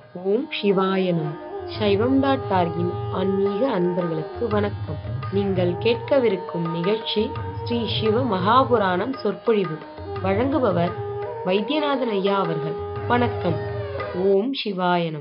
ஓம் சிவாய நம சைவம் டாட் டார்கின் ஆன்மீக அன்பர்களுக்கு வணக்கம் நீங்கள் கேட்கவிருக்கும் நிகழ்ச்சி ஸ்ரீ சிவ மகாபுராணம் சொற்பொழிவு வழங்குபவர் வைத்தியநாதன் ஐயா அவர்கள் வணக்கம் ஓம் சிவாய நம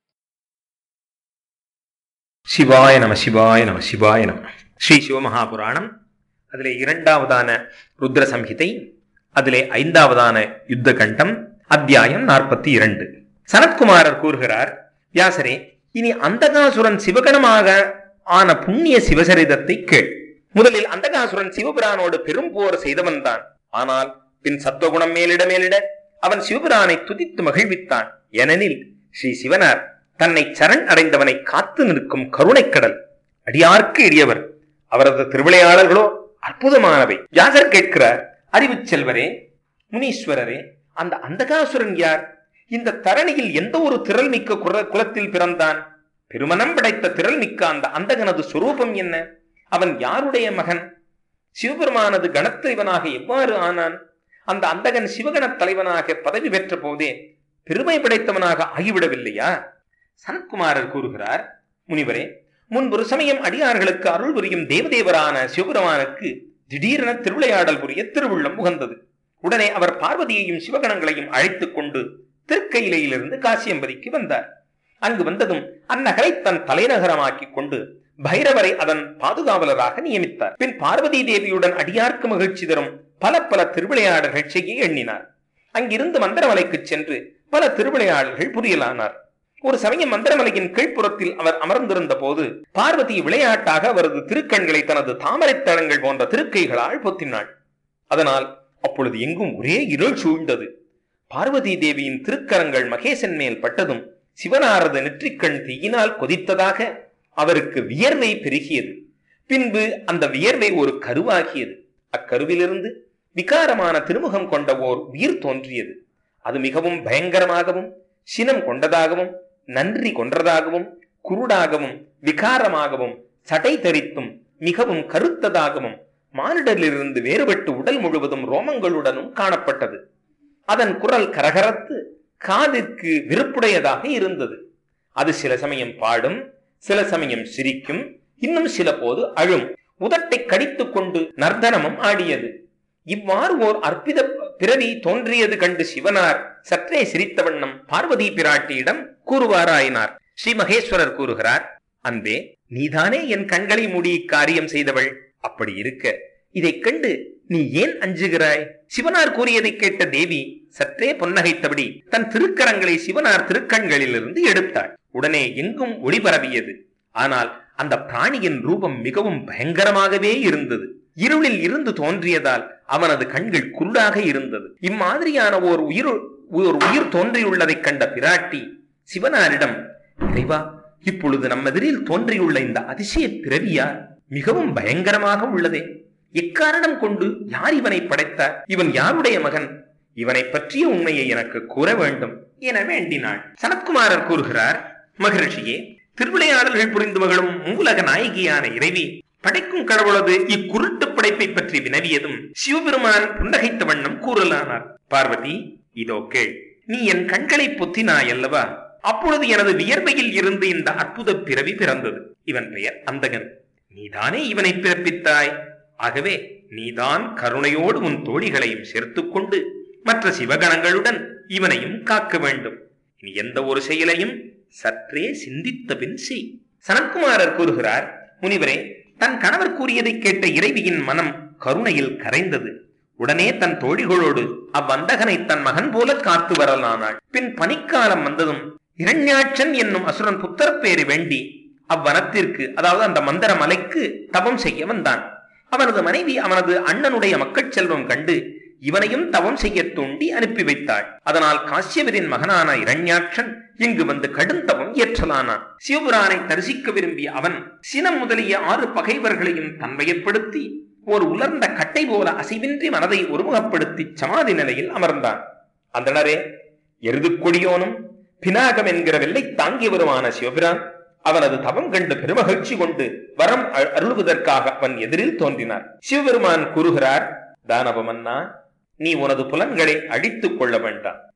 சிவாய நம சிவாய நம சிவாய நம ஸ்ரீ சிவமகாபுராணம் அதிலே இரண்டாவதான ருத்ர சம்ஹிதை அதிலே ஐந்தாவதான யுத்த கண்டம் அத்தியாயம் நாற்பத்தி இரண்டு சனத்குமாரர் கூறுகிறார் வியாசரே இனி அந்தகாசுரன் சிவகணமாக ஆன புண்ணிய சிவசரிதத்தை கேள் முதலில் அந்தகாசுரன் சிவபிரானோடு பெரும் போர் செய்தவன் தான் ஆனால் பின் சத்துவகுணம் மேலிட மேலிட அவன் சிவபிரானை துதித்து மகிழ்வித்தான் ஏனெனில் ஸ்ரீ சிவனார் தன்னை சரண் அடைந்தவனை காத்து நிற்கும் கருணைக்கடல் அடியார்க்கு எளியவர் அவரது திருவிளையாடல்களோ அற்புதமானவை யாசர் கேட்கிறார் அறிவு செல்வரே முனீஸ்வரரே அந்த அந்தகாசுரன் யார் இந்த தரணியில் எந்த ஒரு திரள் மிக்க குர- குலத்தில் பிறந்தான் பெருமனம் படைத்த திரள் மிக்க அந்த அந்தகனது சுரூபம் என்ன அவன் யாருடைய மகன் சிவபெருமானது கணத்தலைவனாக எவ்வாறு ஆனான் அந்த அந்தகன் சிவகணத் தலைவனாக பதவி பெற்ற போதே பெருமை படைத்தவனாக ஆகிவிடவில்லையா சனத்குமாரர் கூறுகிறார் முனிவரே முன்பொரு சமயம் அடியார்களுக்கு அருள் புரியும் தேவதேவரான சிவபெருமானுக்கு திடீரென திருவிளையாடல் புரிய திருவுள்ளம் உகந்தது உடனே அவர் பார்வதியையும் சிவகணங்களையும் அழைத்துக் கொண்டு திருக்கையிலையிலிருந்து காசியம்பதிக்கு வந்தார் அங்கு வந்ததும் அந்நகரை தன் தலைநகரமாக்கிக் கொண்டு பைரவரை அதன் பாதுகாவலராக நியமித்தார் பின் பார்வதி தேவியுடன் அடியார்க்கு மகிழ்ச்சி தரும் பல பல திருவிளையாடல்கள் செய்ய எண்ணினார் அங்கிருந்து மந்திரமலைக்கு சென்று பல திருவிளையாடல்கள் புரியலானார் ஒரு சமயம் மந்திரமலையின் கீழ்ப்புறத்தில் அவர் அமர்ந்திருந்த போது பார்வதி விளையாட்டாக அவரது திருக்கண்களை தனது தாமரைத் தளங்கள் போன்ற திருக்கைகளால் பொத்தினாள் அதனால் அப்பொழுது எங்கும் ஒரே இருள் சூழ்ந்தது பார்வதி தேவியின் திருக்கரங்கள் மகேசன் மேல் பட்டதும் சிவனாரது நெற்றிக்கண் தீயினால் கொதித்ததாக அவருக்கு வியர்வை பெருகியது பின்பு அந்த வியர்வை ஒரு கருவாகியது அக்கருவிலிருந்து விகாரமான திருமுகம் கொண்ட ஓர் உயிர் தோன்றியது அது மிகவும் பயங்கரமாகவும் சினம் கொண்டதாகவும் நன்றி கொன்றதாகவும் குருடாகவும் விகாரமாகவும் சடை தரித்தும் மிகவும் கருத்ததாகவும் மானிடரிலிருந்து வேறுபட்டு உடல் முழுவதும் ரோமங்களுடனும் காணப்பட்டது அதன் குரல் கரகரத்து காதிற்கு விருப்புடையதாக இருந்தது அது சில சமயம் பாடும் சில சமயம் சிரிக்கும் இன்னும் சில போது அழும் உதட்டை கடித்துக் கொண்டு நர்த்தனமும் ஆடியது இவ்வாறு ஓர் அற்பித பிறவி தோன்றியது கண்டு சிவனார் சற்றே சிரித்த வண்ணம் பார்வதி பிராட்டியிடம் கூறுவாராயினார் ஸ்ரீ மகேஸ்வரர் கூறுகிறார் அன்பே நீதானே என் கண்களை மூடி காரியம் செய்தவள் அப்படி இருக்க இதைக் கண்டு நீ ஏன் அஞ்சுகிறாய் சிவனார் கூறியதை கேட்ட தேவி சற்றே புன்னகைத்தபடி தன் திருக்கரங்களை சிவனார் திருக்கண்களிலிருந்து எடுத்தாள் உடனே எங்கும் ஒளி பரவியது ஆனால் அந்த பிராணியின் ரூபம் மிகவும் பயங்கரமாகவே இருந்தது இருளில் இருந்து தோன்றியதால் அவனது கண்கள் குருடாக இருந்தது இம்மாதிரியான ஓர் உயிர் ஒரு உயிர் தோன்றியுள்ளதைக் கண்ட பிராட்டி சிவனாரிடம் இறைவா இப்பொழுது நம்மெதிரில் தோன்றியுள்ள இந்த அதிசய பிறவியார் மிகவும் பயங்கரமாக உள்ளதே எக்காரணம் கொண்டு யார் இவனை படைத்தார் இவன் யாருடைய மகன் இவனை பற்றிய உண்மையை எனக்கு கூற வேண்டும் என வேண்டினாள் சனத்குமாரர் கூறுகிறார் மகரிஷியே திருவிளையாடல்கள் புரிந்து மகளும் மூலக நாயகியான இறைவி படைக்கும் கடவுளது இக்குருட்டு படைப்பை பற்றி வினவியதும் சிவபெருமான் புன்னகைத்த வண்ணம் கூறலானார் பார்வதி இதோ கேள் நீ என் கண்களை பொத்தினாய் அல்லவா அப்பொழுது எனது வியர்வையில் இருந்து இந்த அற்புத பிறவி பிறந்தது இவன் பெயர் அந்தகன் நீதானே இவனை பிறப்பித்தாய் ஆகவே நீதான் கருணையோடு உன் தோழிகளையும் சேர்த்துக்கொண்டு மற்ற சிவகணங்களுடன் இவனையும் காக்க வேண்டும் இனி எந்த ஒரு செயலையும் சற்றே சிந்தித்த பின் செய் சனத்குமாரர் கூறுகிறார் முனிவரே தன் கணவர் கூறியதை கேட்ட இறைவியின் மனம் கருணையில் கரைந்தது உடனே தன் தோழிகளோடு அவ்வந்தகனை தன் மகன் போல காத்து வரலானாள் பின் பனிக்காலம் வந்ததும் இரண்யாட்சன் என்னும் அசுரன் புத்தரப்பேறு வேண்டி அவ்வனத்திற்கு அதாவது அந்த மந்திர மலைக்கு தவம் செய்ய வந்தான் அவனது மனைவி அவனது அண்ணனுடைய மக்கள் செல்வம் கண்டு இவனையும் தவம் செய்ய தூண்டி அனுப்பி வைத்தாள் அதனால் காசியவரின் மகனான இரண்யாட்சன் இங்கு வந்து கடும் தவம் இயற்றலானான் சிவபுரானை தரிசிக்க விரும்பிய அவன் சினம் முதலிய ஆறு பகைவர்களையும் தன்வயப்படுத்தி ஒரு உலர்ந்த கட்டை போல அசைவின்றி மனதை ஒருமுகப்படுத்தி சமாதி நிலையில் அமர்ந்தான் அந்தணரே எருதுக்கொடியோனும் பினாகம் என்கிற வெள்ளை தாங்கியவருமான சிவபிரான் அவனது தவம் கண்டு பெருமகிழ்ச்சி கொண்டு வரம் அ- அருளுவதற்காக அவன் எதிரில் தோன்றினார் சிவபெருமான் கூறுகிறார் தானவமன்னா நீ உனது புலன்களை அழித்துக் கொள்ள வேண்டாம்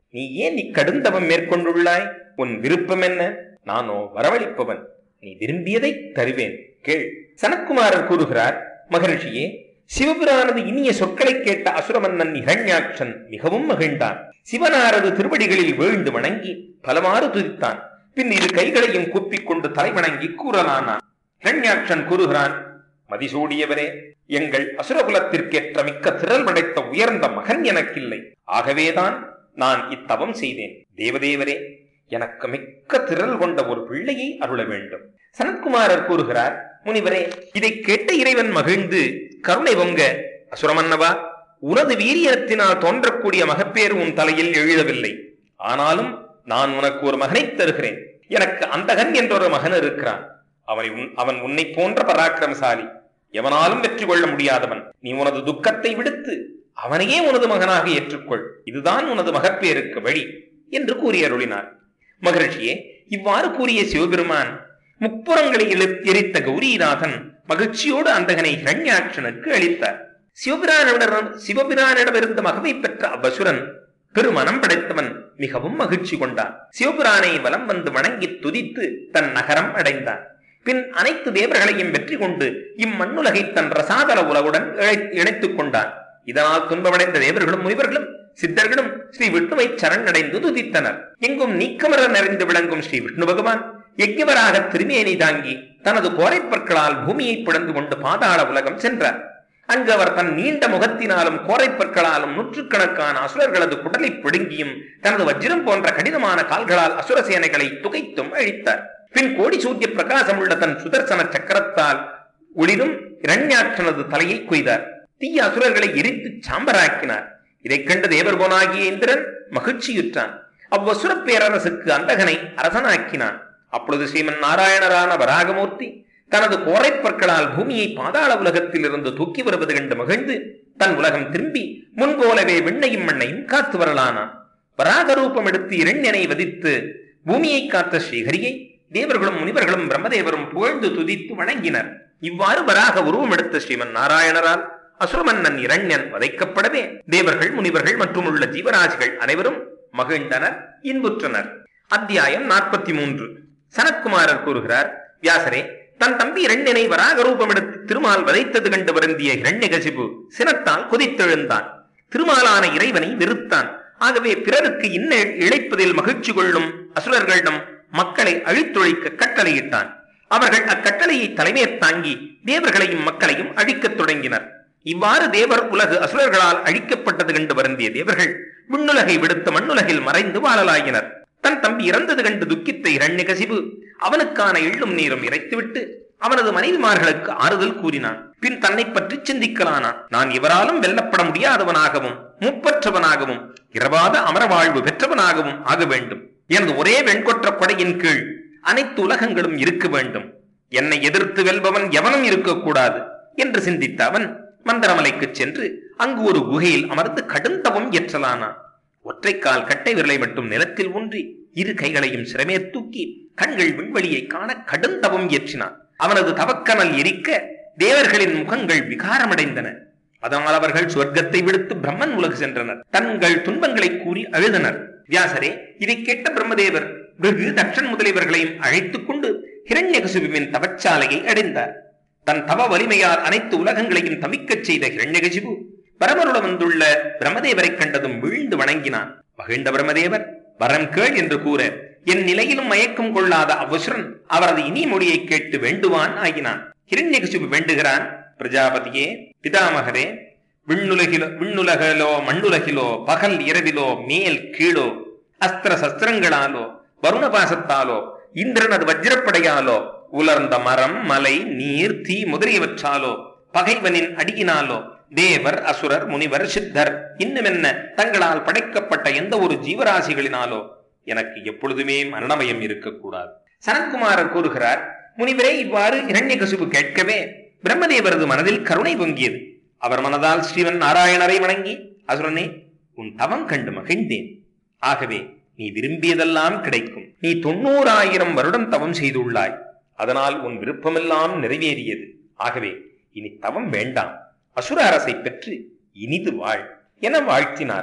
நீ ஏன் நீ கடுந்தவம் மேற்கொண்டுள்ளாய் உன் விருப்பம் என்ன நானோ வரவழைப்பவன் நீ விரும்பியதை தருவேன் கேள் சனத்குமாரர் கூறுகிறார் மகரிஷியே சிவபிரானது இனிய சொற்களை கேட்ட அசுரமன்னன் இரண்யாட்சன் மிகவும் மகிழ்ந்தான் சிவனாரது திருவடிகளில் வீழ்ந்து வணங்கி பலமாறு துதித்தான் பின் இரு கைகளையும் கூப்பிக் கொண்டு தலை வணங்கி கூறலானான் இரண்யாட்சன் கூறுகிறான் மதிசூடியவரே எங்கள் அசுரகுலத்திற்கேற்ற மிக்க திரள் படைத்த உயர்ந்த மகன் எனக்கில்லை ஆகவேதான் நான் இத்தவம் செய்தேன் தேவதேவரே எனக்கு மிக்க திரள் கொண்ட ஒரு பிள்ளையை அருள வேண்டும் சனத்குமாரர் கூறுகிறார் முனிவரே இதை கேட்ட இறைவன் மகிழ்ந்து கருணை பொங்க அசுரமன்னவா உனது வீரியத்தினால் தோன்றக்கூடிய மகப்பேறு உன் தலையில் எழுதவில்லை ஆனாலும் நான் உனக்கு ஒரு மகனை தருகிறேன் எனக்கு அந்தகன் என்ற ஒரு மகன் இருக்கிறான் அவனை உன்- அவன் உன்னை போன்ற பராக்கிரமசாலி எவனாலும் வெற்றி கொள்ள முடியாதவன் நீ உனது துக்கத்தை விடுத்து அவனையே உனது மகனாக ஏற்றுக்கொள் இதுதான் உனது மகப்பேருக்கு வழி என்று கூறி அருளினார் மகரிஷியே இவ்வாறு கூறிய சிவபெருமான் முப்புறங்களை இழு- எரித்த கௌரிநாதன் மகிழ்ச்சியோடு அந்தகனை ஹிரண்யாட்சனுக்கு அளித்தார் சிவபிரானிடம் சிவபிரானிடமிருந்த மகவை பெற்ற அவ்வசுரன் பெருமனம் படைத்தவன் மிகவும் மகிழ்ச்சி கொண்டான் சிவபிரானை வலம் வந்து வணங்கி துதித்து தன் நகரம் அடைந்தான் பின் அனைத்து தேவர்களையும் வெற்றி கொண்டு இம்மண்ணுலகை தன் ரசாதல உலகுடன் இழை- இணைத்துக் கொண்டான் இதனால் துன்பமடைந்த தேவர்களும் முனிவர்களும் சித்தர்களும் ஸ்ரீ விஷ்ணுவை சரணடைந்து துதித்தனர் எங்கும் நீக்கமர நிறைந்து விளங்கும் ஸ்ரீ விஷ்ணு பகவான் யஜ்ஞவராக திருமேனி தாங்கி தனது கோரைப்பற்களால் பூமியை பிளந்து கொண்டு பாதாள உலகம் சென்றார் அங்கு அவர் தன் நீண்ட முகத்தினாலும் கோரைப்பற்களாலும் நூற்றுக்கணக்கான அசுரர்களது குடலை பிடுங்கியும் தனது வஜ்ரம் போன்ற கடினமான கால்களால் அசுர சேனைகளை துகைத்தும் அழித்தார் பின் கோடி சூரிய பிரகாசம் உள்ள தன் சுதர்சன சக்கரத்தால் ஒளிரும் இரண்யாட்சனது தலையை கொய்தார் தீய அசுரர்களை எரித்து சாம்பராக்கினார் இதைக் கண்டு தேவர்கோனாகிய இந்திரன் மகிழ்ச்சியுற்றான் அவ்வசுர பேரரசுக்கு அந்தகனை அரசனாக்கினான் அப்பொழுது ஸ்ரீமன் நாராயணரான வராகமூர்த்தி தனது கோரைப்பற்களால் பூமியை பாதாள உலகத்தில் இருந்து தூக்கி வருவது கண்டு மகிழ்ந்து தன் உலகம் திரும்பி முன்போலவே விண்ணையும் மண்ணையும் காத்து வரலானான் வராக ரூபம் எடுத்து இரண்யனை வதித்து பூமியை காத்த ஸ்ரீஹரியை தேவர்களும் முனிவர்களும் பிரம்மதேவரும் புகழ்ந்து துதித்து வணங்கினர் இவ்வாறு வராக உருவம் எடுத்த ஸ்ரீமன் நாராயணரால் அசுரமன்னன் இரண்யன் வதைக்கப்படவே தேவர்கள் முனிவர்கள் மற்றும் உள்ள ஜீவராசிகள் அனைவரும் மகிழ்ந்தனர் இன்புற்றனர் அத்தியாயம் நாற்பத்தி மூன்று சனத்குமாரர் கூறுகிறார் வியாசரே தன் தம்பி இரண்யனை வராக ரூபம் எடுத்து திருமால் வதைத்தது கண்டு வருந்திய இரண்யகசிபு சினத்தால் கொதித்தெழுந்தான் திருமாலான இறைவனை வெறுத்தான் ஆகவே பிறருக்கு இன்ன இழைப்பதில் மகிழ்ச்சி கொள்ளும் அசுரர்களிடம் மக்களை அழித்தொழிக்க கட்டளையிட்டான் அவர்கள் அக்கட்டளையை தலைமையத் தாங்கி தேவர்களையும் மக்களையும் அழிக்கத் தொடங்கினர் இவ்வாறு தேவர் உலகு அசுரர்களால் அழிக்கப்பட்டது கண்டு வருந்திய தேவர்கள் விண்ணுலகை விடுத்து மண்ணுலகில் மறைந்து வாழலாயினர் தன் தம்பி இறந்தது கண்டு துக்கித்த இரண்யகசிபு அவனுக்கான எள்ளும் நீரும் இறைத்துவிட்டு அவனது மனைவிமார்களுக்கு ஆறுதல் கூறினான் பின் தன்னை பற்றி சிந்திக்கலானான் நான் இவராலும் வெல்லப்பட முடியாதவனாகவும் முப்பற்றவனாகவும் இரவாத அமரவாழ்வு பெற்றவனாகவும் ஆக வேண்டும் எனது ஒரே வெண்கொற்ற கொடையின் கீழ் அனைத்து உலகங்களும் இருக்க வேண்டும் என்னை எதிர்த்து வெல்பவன் எவனும் இருக்கக்கூடாது என்று சிந்தித்த அவன் மந்தரமலைக்கு சென்று அங்கு ஒரு குகையில் அமர்ந்து கடுந்தவம் இயற்றலானான் ஒற்றைக்கால் கட்டை விரலை மட்டும் நிலத்தில் ஊன்றி இரு கைகளையும் சிரமே தூக்கி கண்கள் விண்வெளியை காண கடுந்தவம் இயற்றினான் அவனது தவக்கனல் எரிக்க தேவர்களின் முகங்கள் விகாரமடைந்தன அதனால் அவர்கள் சொர்க்கத்தை விடுத்து பிரம்மன் உலகு சென்றனர் தங்கள் துன்பங்களை கூறி அழுதனர் வியாசரே இதை கேட்ட பிரம்மதேவர் பிருகு தக்ஷன் முதலியவர்களையும் அழைத்துக் கொண்டு ஹிரண்யகசிபுவின் தவச்சாலையை அடைந்தார் தன் தவ வலிமையால் அனைத்து உலகங்களையும் தவிக்கச் செய்த ஹிரண்யகசிபு பரமருடன் வந்துள்ள பிரம்மதேவரை கண்டதும் வீழ்ந்து வணங்கினான் மகிழ்ந்த பிரம்மதேவர் வரம் கேள் என்று கூற என் நிலையிலும் மயக்கம் கொள்ளாத அவசுரன் அவரது இனி மொழியை கேட்டு வேண்டுவான் ஆகினான் ஹிரண்யகசிபு வேண்டுகிறான் பிரஜாபதியே பிதாமகரே விண்ணுலகிலோ விண்ணுலகிலோ மண்ணுலகிலோ பகல் இரவிலோ மேல் கீழோ அஸ்திர சஸ்திரங்களாலோ வருணபாசத்தாலோ இந்திரனது வஜ்ரப்படையாலோ உலர்ந்த மரம் மலை நீர் தீ முதலியவற்றாலோ பகைவனின் அடியினாலோ தேவர் அசுரர் முனிவர் சித்தர் இன்னுமென்ன தங்களால் படைக்கப்பட்ட எந்த ஒரு ஜீவராசிகளினாலோ எனக்கு எப்பொழுதுமே மரணமயம் இருக்கக்கூடாது சனத்குமாரர் கூறுகிறார் முனிவரே இவ்வாறு இரண்யகசிபு கேட்கவே பிரம்மதேவரது மனதில் கருணை பொங்கியது அவர் மனதால் ஸ்ரீவன் நாராயணரை வணங்கி அசுரனே உன் தவம் கண்டு மகிழ்ந்தேன் ஆகவே நீ விரும்பியதெல்லாம் கிடைக்கும் நீ தொண்ணூறாயிரம் வருடம் தவம் செய்துள்ளாய் அதனால் உன் விருப்பமெல்லாம் நிறைவேறியது ஆகவே இனி தவம் வேண்டாம் அசுர அரசை பெற்று இனிது வாழ் என வாழ்த்தினார்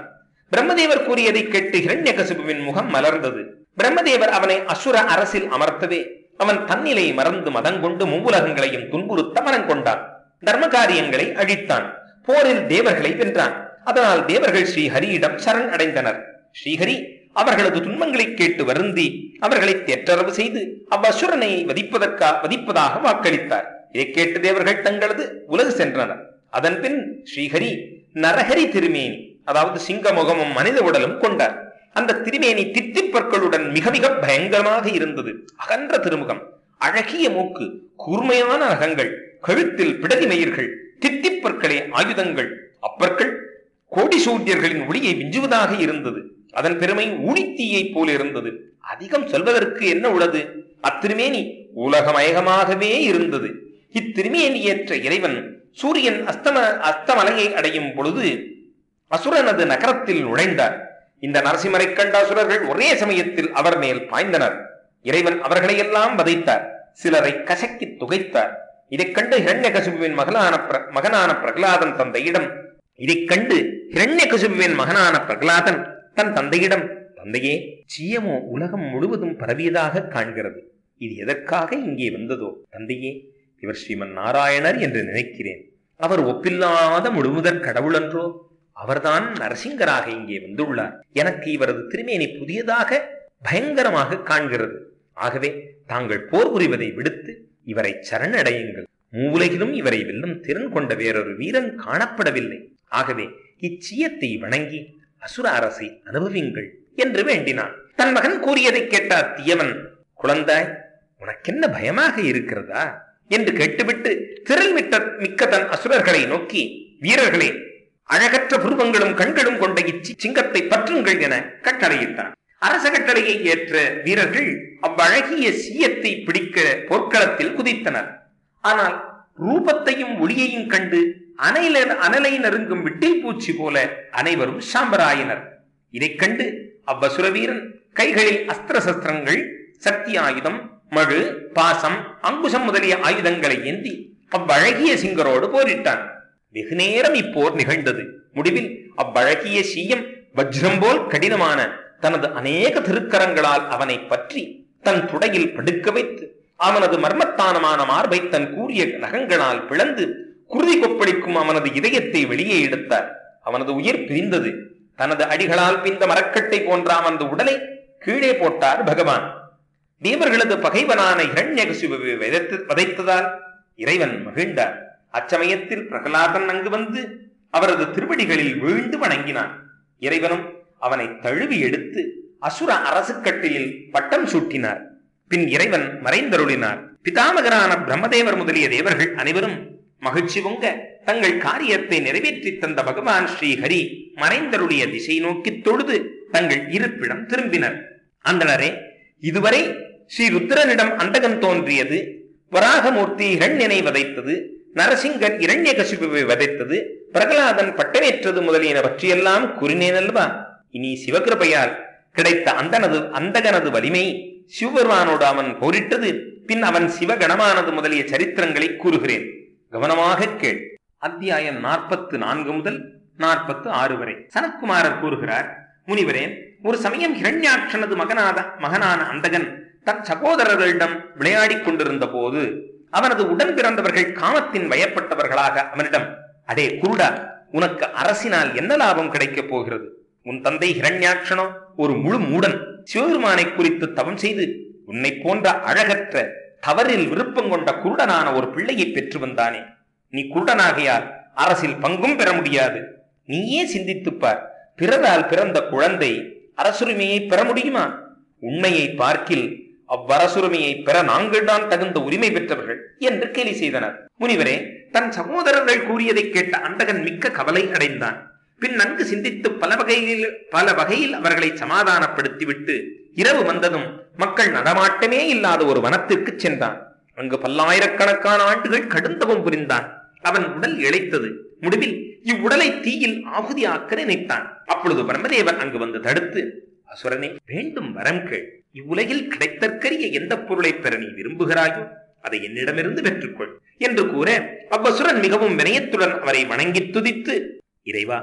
பிரம்மதேவர் கூறியதை கேட்டு ஹிரண்யகசிபுவின் முகம் மலர்ந்தது பிரம்மதேவர் அவனை அசுர அரசில் அமர்த்தவே அவன் தன்னிலை மறந்து மதங்கொண்டு மூவுலகங்களையும் துன்புறுத்த மனம் கொண்டான் தர்ம காரியங்களை அழித்தான் போரில் தேவர்களை வென்றான் அதனால் தேவர்கள் ஸ்ரீஹரியிடம் சரண் அடைந்தனர் ஸ்ரீஹரி அவர்களது துன்பங்களை கேட்டு வருந்தி அவர்களை தேற்றரவு செய்து அவ்வசுரனை வதிப்பதற்கா வதிப்பதாக வாக்களித்தார் இதை கேட்டு தேவர்கள் தங்களது உலகு சென்றனர் அதன் பின் ஸ்ரீஹரி நரஹரி திருமேனி அதாவது சிங்க முகமும் மனித உடலும் கொண்டார் அந்த திருமேனி தித்திப்பற்களுடன் மிக மிக பயங்கரமாக இருந்தது அகன்ற திருமுகம் அழகிய மூக்கு கூர்மையான நகங்கள் கழுத்தில் பிடதி மயிர்கள் தித்திப்பற்களே ஆயுதங்கள் அப்பற்கள் கோடி சூரியர்களின் ஒளியை விஞ்சுவதாக இருந்தது அதன் பெருமை ஊழித்தீயைப் போல இருந்தது அதிகம் சொல்வதற்கு என்ன உள்ளது அத்திருமேனி உலகமயகமாகவே இருந்தது இத்திருமேனி ஏற்ற இறைவன் சூரியன் அஸ்தம அஸ்தமலையை அடையும் பொழுது அசுரனது நகரத்தில் நுழைந்தார் இந்த நரசிம்மரை கண்ட அசுரர்கள் ஒரே சமயத்தில் அவர் மேல் பாய்ந்தனர் இறைவன் அவர்களையெல்லாம் வதைத்தார் சிலரை கசக்கி துகைத்தார் இதைக் கண்டு ஹிரண்யகசிபுவின் மகளான பிர- மகனான பிரகலாதன் தந்தையிடம் இதைக் கண்டு ஹிரண்யகசிபுவின் மகனான பிரகலாதன் தன் தந்தையிடம் தந்தையே சீயமோ உலகம் முழுவதும் பரவியதாக காண்கிறது இது எதற்காக இங்கே வந்ததோ தந்தையே இவர் ஸ்ரீமன் நாராயணர் என்று நினைக்கிறேன் அவர் ஒப்பில்லாத முழுமுதற் கடவுளன்றோ அவர்தான் நரசிங்கராக இங்கே வந்துள்ளார் எனக்கு இவரது திருமேனி புதியதாக பயங்கரமாக காண்கிறது ஆகவே தாங்கள் போர் புரிவதை விடுத்து இவரை சரணடையுங்கள் மூவுலகிலும் இவரை வெல்லும் திறன் கொண்ட வேறொரு வீரன் காணப்படவில்லை ஆகவே இச்சியத்தை வணங்கி அசுர அரசை அனுபவிங்கள் என்று வேண்டினான் தன் மகன் கூறியதை கேட்ட அத்தியவன் குழந்தாய் உனக்கென்ன பயமாக இருக்கிறதா என்று கேட்டுவிட்டு திரள் மிட்ட மிக்க தன் அசுரர்களை நோக்கி வீரர்களே அழகற்ற புருவங்களும் கண்களும் கொண்ட இச்சி சிங்கத்தை பற்றுங்கள் என கட்டளையிட்டான் அரச கட்டளையை ஏற்ற வீரர்கள் அவ்வழகிய சீயத்தை பிடிக்க போர்க்களத்தில் குதித்தனர் ஆனால் ரூபத்தையும் ஒளியையும் கண்டு அனைல அனலை நெருங்கும் விட்டில் பூச்சி போல அனைவரும் சாம்பராயினர் இதைக் கண்டு அவ்வசுர வீரன் கைகளில் அஸ்திர சஸ்திரங்கள் சக்தி ஆயுதம் மழு பாசம் அங்குசம் முதலிய ஆயுதங்களை ஏந்தி அவ்வழகிய சிங்கரோடு போரிட்டான் வெகு நேரம் இப்போர் நிகழ்ந்தது முடிவில் அவ்வழகிய சீயம் வஜ்ரம் போல் கடினமான தனது அநேக திருக்கரங்களால் அவனை பற்றி தன் துடையில் படுக்க வைத்து அவனது மர்மத்தானமான மார்பை தன் கூறிய நகங்களால் பிளந்து குருதி கொப்பளிக்கும் அவனது இதயத்தை வெளியே எடுத்தார் அவனது உயிர் பிரிந்தது தனது அடிகளால் பிந்த மரக்கட்டை போன்ற அவனது உடலை கீழே போட்டார் பகவான் தேவர்களது பகைவனான இரண்யகசிபுவை விதைத்து வதைத்ததால் இறைவன் மகிழ்ந்தார் அச்சமயத்தில் பிரகலாதன் அங்கு வந்து அவரது திருவடிகளில் வீழ்ந்து வணங்கினான் இறைவனும் அவனை தழுவி எடுத்து அசுர அரசுக்கட்டிலில் பட்டம் சூட்டினார் பின் இறைவன் மறைந்தருளினார் பிதாமகரான பிரம்மதேவர் முதலிய தேவர்கள் அனைவரும் மகிழ்ச்சி பொங்க தங்கள் காரியத்தை நிறைவேற்றி தந்த பகவான் ஸ்ரீ ஹரி மறைந்தருளிய திசை நோக்கி தொழுது தங்கள் இருப்பிடம் திரும்பினர் அந்தனரே இதுவரை ஸ்ரீ ருத்ரனிடம் அந்தகன் தோன்றியது வராகமூர்த்தி இரண்யனை வதைத்தது நரசிங்கன் இரண்யகசிபுவை வதைத்தது பிரகலாதன் பட்டமேற்றது முதலியன பற்றியெல்லாம் கூறினேனல்வா இனி சிவகிருபையால் கிடைத்த அந்தனது அந்தகனது வலிமை சிவபெருமானோடு அவன் போரிட்டது பின் அவன் சிவகணமானது முதலிய சரித்திரங்களை கூறுகிறேன் கவனமாக கேள் அத்தியாயம் நாற்பத்து நான்கு முதல் நாற்பத்து ஆறு வரை சனத்குமாரர் கூறுகிறார் முனிவரே ஒரு சமயம் ஹிரண்யாட்சனது மகனாத மகனான அந்தகன் தன் சகோதரர்களிடம் விளையாடிக் கொண்டிருந்த போது அவனது உடன் பிறந்தவர்கள் காமத்தின் வயப்பட்டவர்களாக அவனிடம் அடே குருடா உனக்கு அரசினால் என்ன லாபம் கிடைக்கப் போகிறது உன் தந்தை ஹிரண்யாட்சனோ ஒரு முழு மூடன் சிவபெருமானை குறித்து தவம் செய்து உன்னை போன்ற அழகற்ற தவறில் விருப்பம் கொண்ட குருடனான ஒரு பிள்ளையை பெற்று வந்தானே நீ குருடனாகையால் அரசில் பங்கும் பெற முடியாது நீயே சிந்தித்துப் பார் பிறரால் பிறந்த குழந்தை அரசுரிமையை பெற முடியுமா உண்மையை பார்க்கில் அவ்வரசுரிமையை பெற நாங்கள் தான் தகுந்த உரிமை பெற்றவர்கள் என்று கேலி செய்தனர் முனிவரே தன் சகோதரர்கள் கூறியதை கேட்ட அந்தகன் மிக்க கவலை அடைந்தான் பின் நன்கு சிந்தித்து பல வகையில் பல வகையில் அவர்களை சமாதானப்படுத்திவிட்டு இரவு வந்ததும் மக்கள் நடமாட்டமே இல்லாத ஒரு வனத்திற்கு சென்றான் அங்கு பல்லாயிரக்கணக்கான ஆண்டுகள் கடுந்தவம் புரிந்தான் அவன் உடல் இழைத்தது முடிவில் இவ்வுடலை தீயில் ஆகுதியாக்க நினைத்தான் அப்பொழுது பிரம்மதேவன் அங்கு வந்து தடுத்து அசுரனே வேண்டும் வரம் கேள் இவ்வுலகில் கிடைத்தற்கரிய எந்த பொருளை பெற நீ விரும்புகிறாயோ அதை என்னிடமிருந்து பெற்றுக்கொள் என்று கூற அவ்வசுரன் மிகவும் வினயத்துடன் அவரை வணங்கி துதித்து இறைவா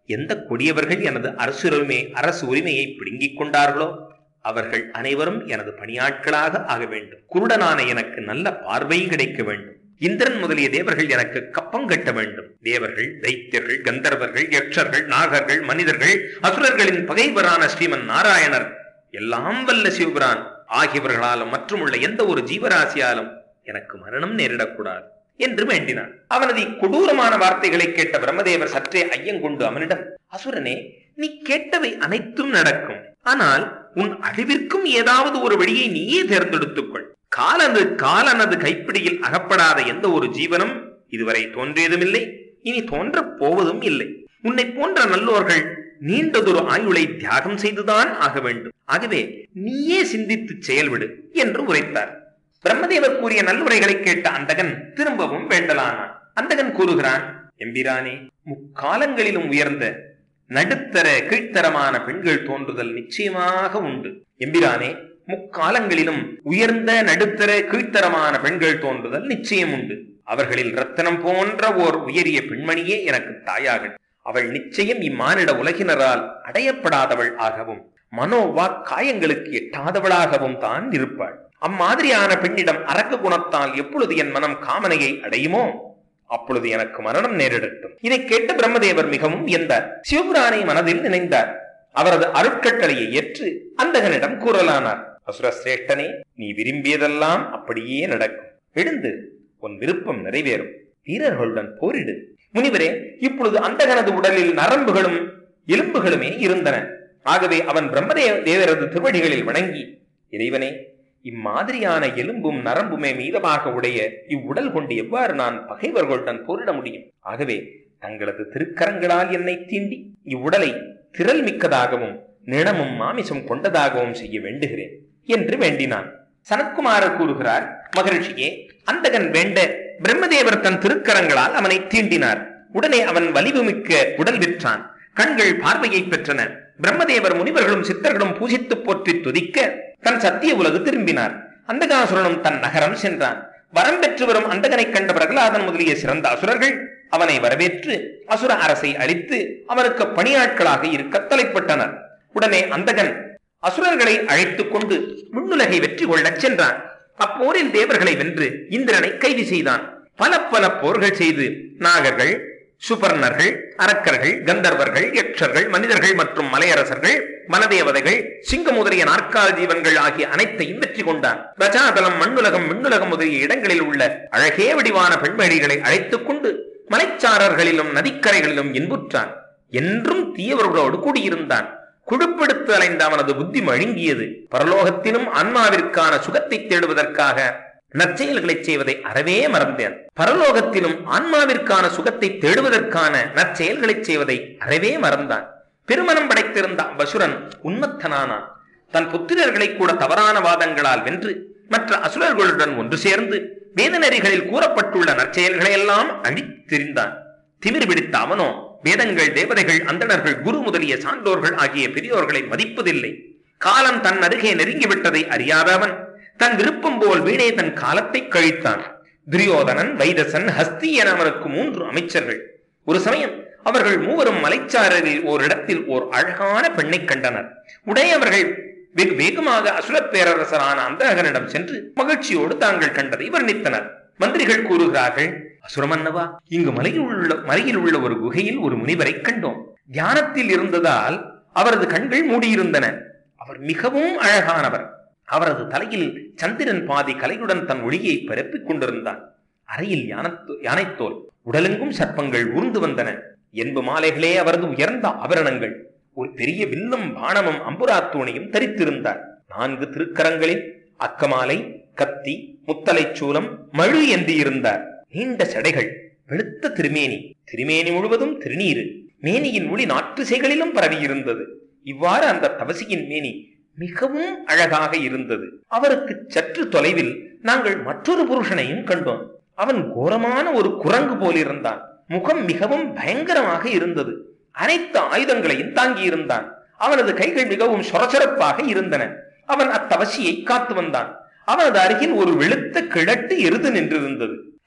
எந்த கொடியவர்கள் எனது அரசுரிமை அரசு உரிமையை பிடுங்கிக் கொண்டார்களோ அவர்கள் அனைவரும் எனது பணியாட்களாக ஆக வேண்டும் குருடனான எனக்கு நல்ல பார்வை கிடைக்க வேண்டும் இந்திரன் முதலிய தேவர்கள் எனக்கு கப்பம் கட்ட வேண்டும் தேவர்கள் தைத்தியர்கள் கந்தர்வர்கள் யக்ஷர்கள் நாகர்கள் மனிதர்கள் அசுரர்களின் பகைவரான ஸ்ரீமன் நாராயணர் எல்லாம் வல்ல சிவபிரான் ஆகியவர்களாலும் மற்றும் உள்ள எந்த ஒரு ஜீவராசியாலும் எனக்கு மரணம் நேரிடக்கூடாது என்று வேண்டினான் அவனது கொடூரமான வார்த்தைகளை கேட்ட பிரம்மதேவர் சற்றே ஐயங்கொண்டு அவனிடம் அசுரனே நீ கேட்டவை அனைத்தும் நடக்கும் ஆனால் உன் அழிவிற்கும் ஏதாவது ஒரு வழியை நீயே தேர்ந்தெடுத்துக்கொள் காலனது காலனது கைப்பிடியில் அகப்படாத எந்த ஒரு ஜீவனும் இதுவரை தோன்றியதுமில்லை இனி தோன்றப் போவதும் இல்லை உன்னை போன்ற நல்லோர்கள் நீண்டதொரு ஆயுளை தியாகம் செய்துதான் ஆக வேண்டும் ஆகவே நீயே சிந்தித்து செயல்விடு என்று உரைத்தார் பிரம்மதேவர் கூறிய நல்லுரைகளை கேட்ட அந்தகன் திரும்பவும் வேண்டலானான் அந்தகன் கூறுகிறான் எம்பிரானே முக்காலங்களிலும் உயர்ந்த நடுத்தர கீழ்த்தரமான பெண்கள் தோன்றுதல் நிச்சயமாக உண்டு எம்பிரானே முக்காலங்களிலும் உயர்ந்த நடுத்தர கீழ்த்தரமான பெண்கள் தோன்றுதல் நிச்சயம் உண்டு அவர்களில் ரத்தனம் போன்ற ஓர் உயரிய பெண்மணியே எனக்கு தாயாகட்டும் அவள் நிச்சயம் இம்மானிட உலகினரால் அடையப்படாதவள் ஆகவும் மனோவா காயங்களுக்கு எட்டாதவளாகவும் தான் இருப்பாள் அம்மாதிரியான பெண்ணிடம் அரக்க குணத்தால் எப்பொழுது என் மனம் காமனையை அடையுமோ அப்பொழுது எனக்கு மரணம் நேரிடட்டும் இதை கேட்ட பிரம்மதேவர் மிகவும் வியந்தார் சிவபுரானை மனதில் நினைந்தார் அவரது அருட்கட்டளையை ஏற்று அந்தகனிடம் கூறலானார் அசுர சிரேஷ்டனே நீ விரும்பியதெல்லாம் அப்படியே நடக்கும் எழுந்து உன் விருப்பம் நிறைவேறும் வீரர்களுடன் போரிடு முனிவரே இப்பொழுது அந்தகனது உடலில் நரம்புகளும் எலும்புகளுமே இருந்தன ஆகவே அவன் பிரம்மதே தேவரது திருவடிகளில் வணங்கி இறைவனே இம்மாதிரியான எலும்பும் நரம்புமே மீதமாக உடைய இவ்வுடல் கொண்டு எவ்வாறு நான் பகைவர்களுடன் போரிட முடியும் ஆகவே தங்களது திருக்கரங்களால் என்னை தீண்டி இவ்வுடலை திரள் மிக்கதாகவும் நிணமும் மாமிசம் கொண்டதாகவும் செய்ய வேண்டுகிறேன் என்று வேண்டினான் சனத்குமாரர் கூறுகிறார் மகிழ்ச்சியே அந்தகன் வேண்ட பிரம்மதேவர் தன் திருக்கரங்களால் அவனை தீண்டினார் உடனே அவன் வலிவுமிக்க உடல் விற்றான் கண்கள் பார்வையை பெற்றன பிரம்மதேவர் முனிவர்களும் சித்தர்களும் பூஜித்து போற்றி துதிக்க தன் சத்திய உலகு திரும்பினார் அந்தகாசுரனும் தன் நகரம் சென்றான் வரம் பெற்று வரும் அந்தகனை கண்ட பிரகலாதன் முதலிய சிறந்த அசுரர்கள் அவனை வரவேற்று அசுர அரசை அழித்து அவனுக்கு பணியாட்களாக இருக்க தலைப்பட்டனர் உடனே அந்தகன் அசுரர்களை அழைத்துக் கொண்டு விண்ணுலகை வெற்றி கொள்ளச் சென்றான் அப்போரில் தேவர்களை வென்று இந்திரனை கைது செய்தான் பல பல போர்கள் செய்து நாகர்கள் சுபர்ணர்கள் அரக்கர்கள் கந்தர்வர்கள் யக்ஷர்கள் மனிதர்கள் மற்றும் மலையரசர்கள் மனதேவதைகள் சிங்க முதலிய நாற்கால் ஜீவன்கள் ஆகிய அனைத்தையும் வெற்றி கொண்டான் ரஜாதலம் மண்ணுலகம் விண்ணுலகம் முதலிய இடங்களில் உள்ள அழகே வடிவான பெண்மணிகளை அழைத்துக் கொண்டு மலைச்சாரர்களிலும் நதிக்கரைகளிலும் இன்புற்றான் என்றும் தீயவர்களோடு கூடியிருந்தான் குழுப்படுத்து அலைந்த அவனது புத்தி மழுங்கியது பரலோகத்திலும் ஆன்மாவிற்கான சுகத்தை தேடுவதற்காக நற்செயல்களை செய்வதை அறவே மறந்தேன் பரலோகத்திலும் ஆன்மாவிற்கான சுகத்தை தேடுவதற்கான நற்செயல்களை செய்வதை அறவே மறந்தான் பெருமனம் படைத்திருந்த அவ்வசுரன் உன்மத்தனானான் தன் புத்திரர்களை கூட தவறான வாதங்களால் வென்று மற்ற அசுரர்களுடன் ஒன்று சேர்ந்து வேதநெறிகளில் கூறப்பட்டுள்ள நற்செயல்களை எல்லாம் அழித்தெறிந்தான் திமிர் பிடித்த அவனோ வேதங்கள் தேவதைகள் அந்தணர்கள் குரு முதலிய சான்றோர்கள் ஆகிய பெரியோர்களை மதிப்பதில்லை காலம் தன் அருகே நெருங்கிவிட்டதை அறியாத அவன் தன் விருப்பம் போல் வீணே தன் காலத்தை கழித்தான் துரியோதனன் வைதசன் ஹஸ்தி என அவனுக்கு மூன்று அமைச்சர்கள் ஒரு சமயம் அவர்கள் மூவரும் மலைச்சாரலில் ஓரிடத்தில் ஓர் அழகான பெண்ணை கண்டனர் உடனே அவர்கள் வெகு வேகமாக அசுரப் பேரரசரான அந்தகனிடம் சென்று மகிழ்ச்சியோடு தாங்கள் கண்டதை வர்ணித்தனர் மந்திரிகள் கூறுகிறார்கள் அசுரமன்னவா இங்கு மலையில் உள்ள மலையில் உள்ள ஒரு குகையில் ஒரு முனிவரை கண்டோம் தியானத்தில் இருந்ததால் அவரது கண்கள் மூடியிருந்தன அவர் மிகவும் அழகானவர் அவரது தலையில் சந்திரன் பாதி கலையுடன் தன் ஒளியை பரப்பிக் கொண்டிருந்தான் அறையில் யானத்தோ யானைத்தோல் உடலெங்கும் சர்ப்பங்கள் ஊர்ந்து வந்தன என்பு மாலைகளே அவரது உயர்ந்த ஆபரணங்கள் ஒரு பெரிய வில்லும் பாணமும் அம்புராத்தூணையும் தரித்திருந்தார் நான்கு திருக்கரங்களில் அக்கமாலை கத்தி முத்தலைச் சூலம் மழு ஏந்தி இருந்தார் நீண்ட சடைகள் வெளுத்த திருமேனி திருமேனி முழுவதும் திருநீரு மேனியின் ஒளி நாற்றுசைகளிலும் பரவியிருந்தது இவ்வாறு அந்த தவசியின் மேனி மிகவும் அழகாக இருந்தது அவருக்கு சற்று தொலைவில் நாங்கள் மற்றொரு புருஷனையும் கண்டோம் அவன் கோரமான ஒரு குரங்கு போலிருந்தான் முகம் மிகவும் பயங்கரமாக இருந்தது அனைத்து ஆயுதங்களையும் தாங்கியிருந்தான் அவனது கைகள் மிகவும் சொரசொரப்பாக இருந்தன அவன் அத்தவசியை காத்து வந்தான் அவனது அருகில் ஒரு வெளுத்த கிழட்டு எருது நின்றிருந்தது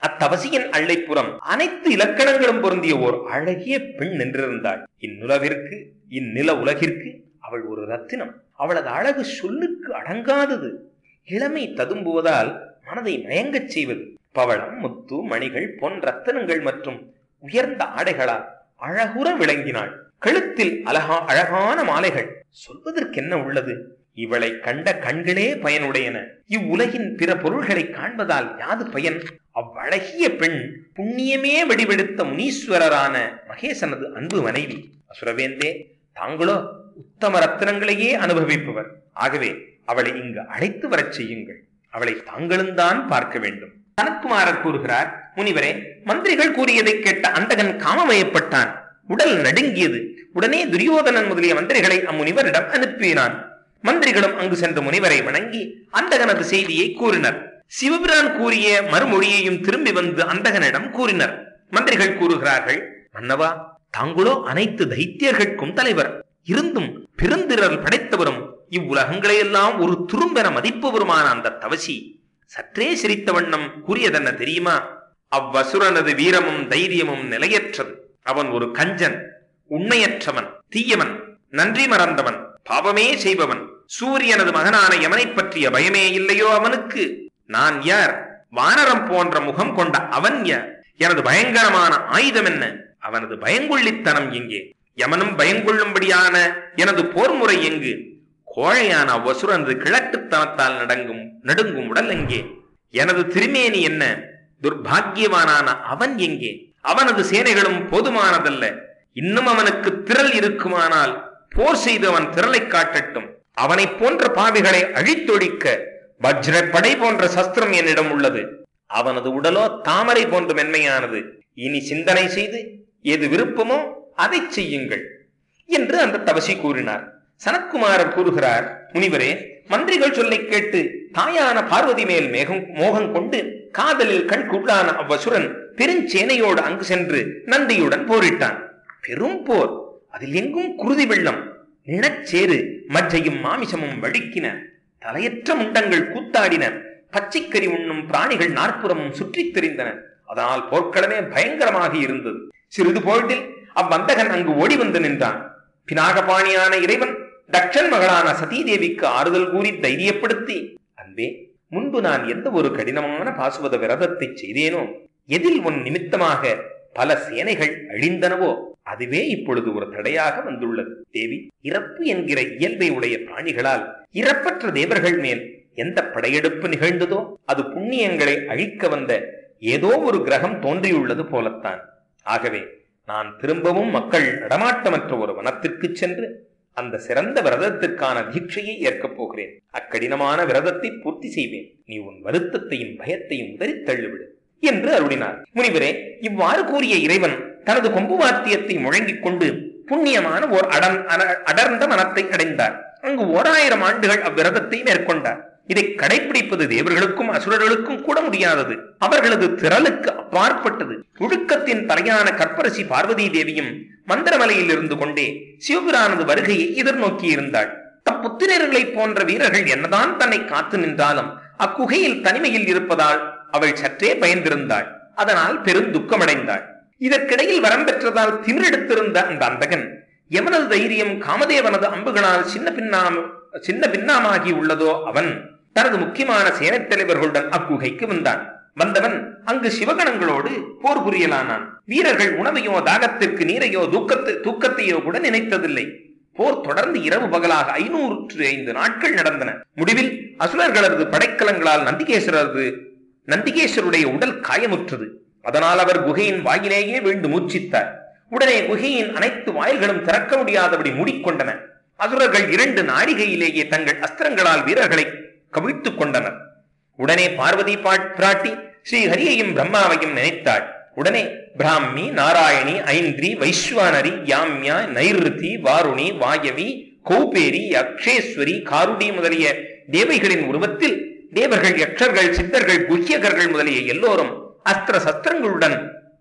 அத்தவசியின் அள்ளைப்புறம் அனைத்து இலக்கணங்களும் பொருந்திய ஓர் அழகிய பெண் நின்றிருந்தாள் இந்நிலவிற்கு இந்நில உலகிற்கு அவள் ஒரு ரத்தினம் அவளது அழகு சொல்லுக்கு அடங்காதது இளமை ததும்புவதால் மனதை மயங்கச் செய்வது பவளம் முத்து மணிகள் பொன் ரத்தனங்கள் மற்றும் உயர்ந்த ஆடைகளால் அழகுற விளங்கினாள் கழுத்தில் அழகா அழகான மாலைகள் சொல்வதற்கென்ன உள்ளது இவளை கண்ட கண்களே பயனுடையன இவ்வுலகின் பிற பொருள்களை காண்பதால் யாது பயன் அவ்வழகிய பெண் புண்ணியமே வெடிவெடுத்த முனீஸ்வரரான மகேசனது அன்பு மனைவி அசுரவேந்தே தாங்களோ உத்தம ரத்தினங்களையே அனுபவிப்பவர் ஆகவே அவளை இங்கு அழைத்து வரச் செய்யுங்கள் அவளை தாங்களும் தான் பார்க்க வேண்டும் சனத்குமாரர் கூறுகிறார் முனிவரே மந்திரிகள் கூறியதை கேட்ட அந்தகன் காமமயப்பட்டான் உடல் நடுங்கியது உடனே துரியோதனன் முதலிய மந்திரிகளை அம்முனிவரிடம் அனுப்பினான் மந்திரிகளும் அங்கு சென்ற முனிவரை வணங்கி அந்தகனது செய்தியை கூறினர் சிவபிரான் கூறிய மறுமொழியையும் திரும்பி வந்து அந்தகனிடம் கூறினர் மந்திரிகள் கூறுகிறார்கள் மன்னவா தாங்களோ அனைத்து தைத்தியர்களுக்கும் தலைவர் இருந்தும் பெருந்திரல் படைத்தவரும் இவ்வுலகங்களையெல்லாம் ஒரு துரும்பென மதிப்பவருமான அந்த தவசி சற்றே சிரித்த வண்ணம் கூறியதென்ன தெரியுமா அவ்வசுரனது வீரமும் தைரியமும் நிலையற்றது அவன் ஒரு கஞ்சன் உண்மையற்றவன் தீயவன் நன்றி மறந்தவன் பாவமே செய்பவன் சூரியனது மகனான யமனைப் பற்றிய பயமே இல்லையோ அவனுக்கு நான் யார் வானரம் போன்ற முகம் கொண்ட அவன் யார் எனது பயங்கரமான ஆயுதம் என்ன அவனது பயங்கொள்ளித்தனம் எங்கே யமனும் பயங்கொள்ளும்படியான எனது போர்முறை எங்கு கோழையான வசுரனது கிழக்குத்தனத்தால் நடங்கும் நடுங்கும் உடல் எங்கே எனது திருமேனி என்ன துர்பாக்கியவானான அவன் எங்கே அவனது சேனைகளும் போதுமானதல்ல இன்னும் அவனுக்கு திரள் இருக்குமானால் போர் செய்து அவன் திரளை காட்டட்டும் அவனைப் போன்ற பாவிகளை அழித்தொழிக்க வஜ்ரப்படை போன்ற சஸ்திரம் என்னிடம் உள்ளது அவனது உடலோ தாமரை போன்ற மென்மையானது இனி சிந்தனை செய்து எது விருப்பமோ அதை செய்யுங்கள் என்று அந்த தவசி கூறினார் சனத்குமாரர் கூறுகிறார் முனிவரே மந்திரிகள் சொல்லை கேட்டு தாயான பார்வதி மேல் மேகம் மோகம் கொண்டு காதலில் கண்குள்ளான அவ்வசுரன் பெருஞ்சேனையோடு அங்கு சென்று நந்தியுடன் போரிட்டான் பெரும் போர் அதில் எங்கும் குருதி வெள்ளம் நிலச்சேறு மஜ்ஜையும் மாமிசமும் வழுக்கின தலையற்ற முண்டங்கள் கூத்தாடின பச்சைக்கறி உண்ணும் பிராணிகள் நாற்புறமும் சுற்றித் திரிந்தன அதனால் போர்க்களமே பயங்கரமாக இருந்தது சிறிது பொழுதில் அவ்வந்தகன் அங்கு ஓடி வந்து நின்றான் பினாகபாணியான இறைவன் தக்ஷன் மகளான சதீதேவிக்கு ஆறுதல் கூறி தைரியப்படுத்தி அன்பே முன்பு நான் எந்த ஒரு கடினமான பாசுவத விரதத்தை செய்தேனோ எதில் உன் நிமித்தமாக பல சேனைகள் அழிந்தனவோ அதுவே இப்பொழுது ஒரு தடையாக வந்துள்ளது தேவி இறப்பு என்கிற இயல்பை உடைய பிராணிகளால் இறப்பற்ற தேவர்கள் மேல் எந்த படையெடுப்பு நிகழ்ந்ததோ அது புண்ணியங்களை அழிக்க வந்த ஏதோ ஒரு கிரகம் தோன்றியுள்ளது போலத்தான் ஆகவே நான் திரும்பவும் மக்கள் நடமாட்டமற்ற ஒரு வனத்திற்கு சென்று அந்த சிறந்த விரதத்திற்கான தீட்சையை ஏற்கப் போகிறேன் அக்கடினமான விரதத்தை பூர்த்தி செய்வேன் நீ உன் வருத்தத்தையும் பயத்தையும் உதறித் தள்ளிவிடு என்று அருளினார் முனிவரே இவ்வாறு கூறிய இறைவன் தனது கொம்பு வாத்தியத்தை முழங்கிக் கொண்டு புண்ணியமான ஓர் அடன் அன- அடர்ந்த மனத்தை அடைந்தார் அங்கு ஓராயிரம் ஆண்டுகள் அவ்விரதத்தை மேற்கொண்டார் இதை கடைபிடிப்பது தேவர்களுக்கும் அசுரர்களுக்கும் கூட முடியாதது அவர்களது திரளுக்கு அப்பாற்பட்டது ஒழுக்கத்தின் தலையான கற்பரசி பார்வதி தேவியும் மந்திரமலையில் இருந்து கொண்டே சிவபிரானது வருகையை எதிர்நோக்கி இருந்தாள் தம் புத்திரர்களைப் போன்ற வீரர்கள் என்னதான் தன்னை காத்து நின்றாலும் அக்குகையில் தனிமையில் இருப்பதால் அவள் சற்றே பயந்திருந்தாள் அதனால் பெரும் துக்கமடைந்தாள் இதற்கிடையில் வரம் பெற்றதால் திமிரெடுத்திருந்த அந்த அந்தகன் எவனது தைரியம் காமதேவனது அம்புகளால் சின்ன பின்னாம் சின்ன பின்னாமாகி உள்ளதோ அவன் தனது முக்கியமான சேனைத் தலைவர்களுடன் அக்குகைக்கு வந்தான் வந்தவன் அங்கு சிவகணங்களோடு போர் புரியலானான் வீரர்கள் உணவையோ தாகத்திற்கு நீரையோ தூக்கத்து தூக்கத்தையோ கூட நினைத்ததில்லை போர் தொடர்ந்து இரவு பகலாக ஐநூற்று ஐந்து நாட்கள் நடந்தன முடிவில் அசுரர்களது படைக்கலங்களால் நந்திகேஸ்வரது நந்திகேஸ்வருடைய உடல் காயமுற்றது அதனால் அவர் குகையின் வாயிலேயே வீழ்ந்து மூச்சித்தார் உடனே குகையின் அனைத்து வாயில்களும் திறக்க முடியாதபடி மூடிக்கொண்டன அசுரர்கள் இரண்டு நாழிகையிலேயே தங்கள் அஸ்திரங்களால் வீரர்களை கவிழ்த்துக் கொண்டனர் உடனே பார்வதி பாட்- பிராட்டி ஸ்ரீ ஹரியையும் பிரம்மாவையும் நினைத்தாள் உடனே பிராமி நாராயணி ஐந்திரி வைஸ்வானரி யாம்யா நைருதி வாருணி வாயவி கௌபேரி அக்ஷேஸ்வரி காருடி முதலிய தேவைகளின் உருவத்தில் தேவர்கள் யக்ஷர்கள் சித்தர்கள் குஹ்யகர்கள் முதலிய எல்லோரும் அஸ்திர சஸ்திரங்களுடன்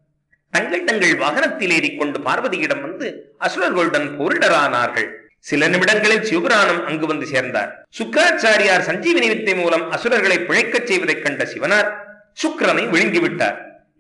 தங்கள் தங்கள் வாகனத்தில் ஏறிக்கொண்டு பார்வதியிடம் வந்து அசுரர்களுடன் போரிடரானார்கள் சில நிமிடங்களில் சிவபுராணம் அங்கு வந்து சேர்ந்தார் சுக்கராச்சாரியார் சஞ்சீவினி வித்தை மூலம் அசுரர்களை பிழைக்கச் செய்வதைக் கண்ட சிவனார் சுக்கிரனை விழுங்கிவிட்டார்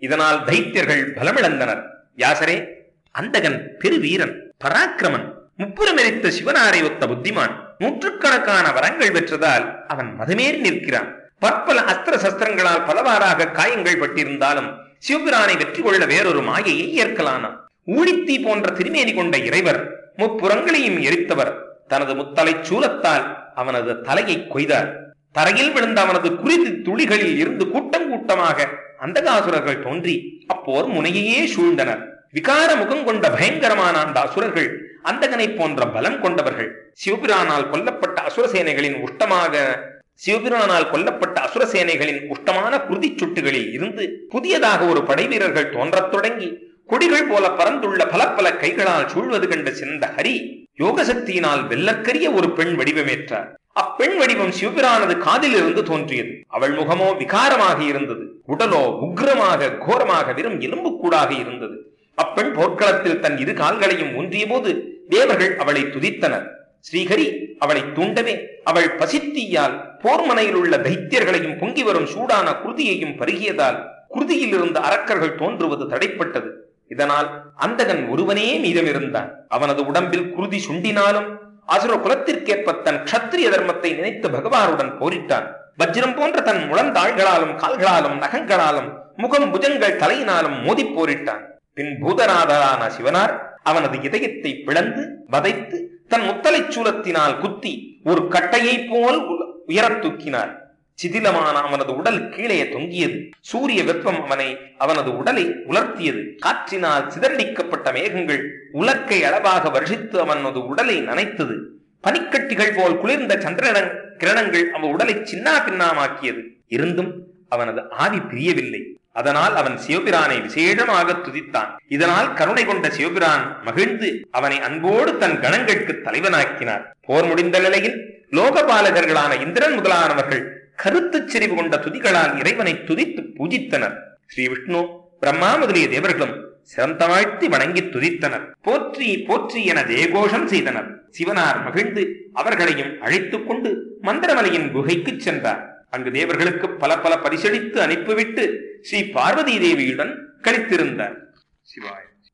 இதனால் தைத்தியர்கள் பலமிழந்தனர் வியாசரே அந்தகன் பெருவீரன் பராக்கிரமன் முப்புறமெரித்த சிவனாரை ஒத்த புத்திமான் நூற்றுக்கணக்கான வரங்கள் பெற்றதால் அவன் மதமேறி நிற்கிறான் பற்பல அஸ்திர சஸ்திரங்களால் பலவாறாக காயங்கள் பட்டிருந்தாலும் சிவபிரானை வெற்றி கொள்ள வேறொரு மாயையை ஏற்கலானான் ஊழித்தீ போன்ற திருமேனி கொண்ட இறைவர் முப்புறங்களையும் எரித்தவர் தனது முத்தலை சூலத்தால் அவனது தலையை கொய்தார் தரையில் விழுந்த அவனது குறிதி துளிகளில் இருந்து கூட்டம் கூட்டமாக அந்தகாசுரர்கள் தோன்றி அப்போர் முனையையே சூழ்ந்தனர் விகார முகம் கொண்ட பயங்கரமான அந்த அசுரர்கள் அந்தகனை போன்ற பலம் கொண்டவர்கள் சிவபிரானால் கொல்லப்பட்ட அசுரசேனைகளின் உஷ்டமாக சிவபிரானால் கொல்லப்பட்ட அசுரசேனைகளின் உஷ்டமான குருதி சுட்டுகளில் இருந்து புதியதாக ஒரு படை வீரர்கள் தோன்றத் தொடங்கி கொடிகள் போல பறந்துள்ள பல பல கைகளால் சூழ்வது கண்ட சிந்த ஹரி யோக சக்தியினால் வெல்லக்கரிய ஒரு பெண் வடிவமேற்றார் அப்பெண் வடிவம் சிவபிரானது காதில் இருந்து தோன்றியது அவள் முகமோ விகாரமாக இருந்தது உடலோ உக்ரமாக கோரமாக வெறும் எலும்புக்கூடாக இருந்தது அப்பெண் போர்க்களத்தில் தன் இரு கால்களையும் ஊன்றிய போது தேவர்கள் அவளை துதித்தனர் ஸ்ரீஹரி அவளை தூண்டவே அவள் பசித்தீயால் போர்மனையில் உள்ள தைத்தியர்களையும் பொங்கி வரும் சூடான குருதியையும் பருகியதால் குருதியில் இருந்த அரக்கர்கள் தோன்றுவது தடைப்பட்டது இதனால் அந்தகன் ஒருவனே மீதமிருந்தான் அவனது உடம்பில் குருதி சுண்டினாலும் அசுர குலத்திற்கேற்ப தன் க்ஷத்திரிய தர்மத்தை நினைத்து பகவானுடன் போரிட்டான் வஜ்ரம் போன்ற தன் முழந்தாள்களாலும் கால்களாலும் நகங்களாலும் முகம் புஜங்கள் தலையினாலும் மோதி போரிட்டான் பின் பூதநாதரான சிவனார் அவனது இதயத்தை பிளந்து வதைத்து தன் முத்தலைச் சூலத்தினால் குத்தி ஒரு கட்டையைப் போல் உல- உயரத் தூக்கினார் சிதிலமான அவனது உடல் கீழே தொங்கியது சூரிய வெப்பம் அவனை அவனது உடலை உலர்த்தியது காற்றினால் சிதறடிக்கப்பட்ட மேகங்கள் உலக்கை அளவாக வருஷித்து அவனது உடலை நனைத்தது பனிக்கட்டிகள் போல் குளிர்ந்த சந்திர கிரணங்கள் அவன் உடலை சின்னா பின்னாமாக்கியது இருந்தும் அவனது ஆவி பிரியவில்லை அதனால் அவன் சிவபிரானை விசேஷமாக துதித்தான் இதனால் கருணை கொண்ட சிவபிரான் மகிழ்ந்து அவனை அன்போடு தன் கணங்களுக்கு தலைவனாக்கினார் போர் முடிந்த நிலையில் லோகபாலகர்களான இந்திரன் முதலானவர்கள் கருத்துச் செறிவு கொண்ட துதிகளால் இறைவனை துதித்து பூஜித்தனர் ஸ்ரீ விஷ்ணு பிரம்மா முதலிய தேவர்களும் சிரந்தமாழ்த்தி வணங்கி துதித்தனர் போற்றி போற்றி என ஜெயகோஷம் செய்தனர் சிவனார் மகிழ்ந்து அவர்களையும் அழைத்துக் கொண்டு மந்திரமலையின் குகைக்குச் சென்றார் அங்கு தேவர்களுக்கு பல பல பரிசளித்து அனுப்பிவிட்டு ஸ்ரீ பார்வதி தேவியுடன் கழித்திருந்தார் சிவாய்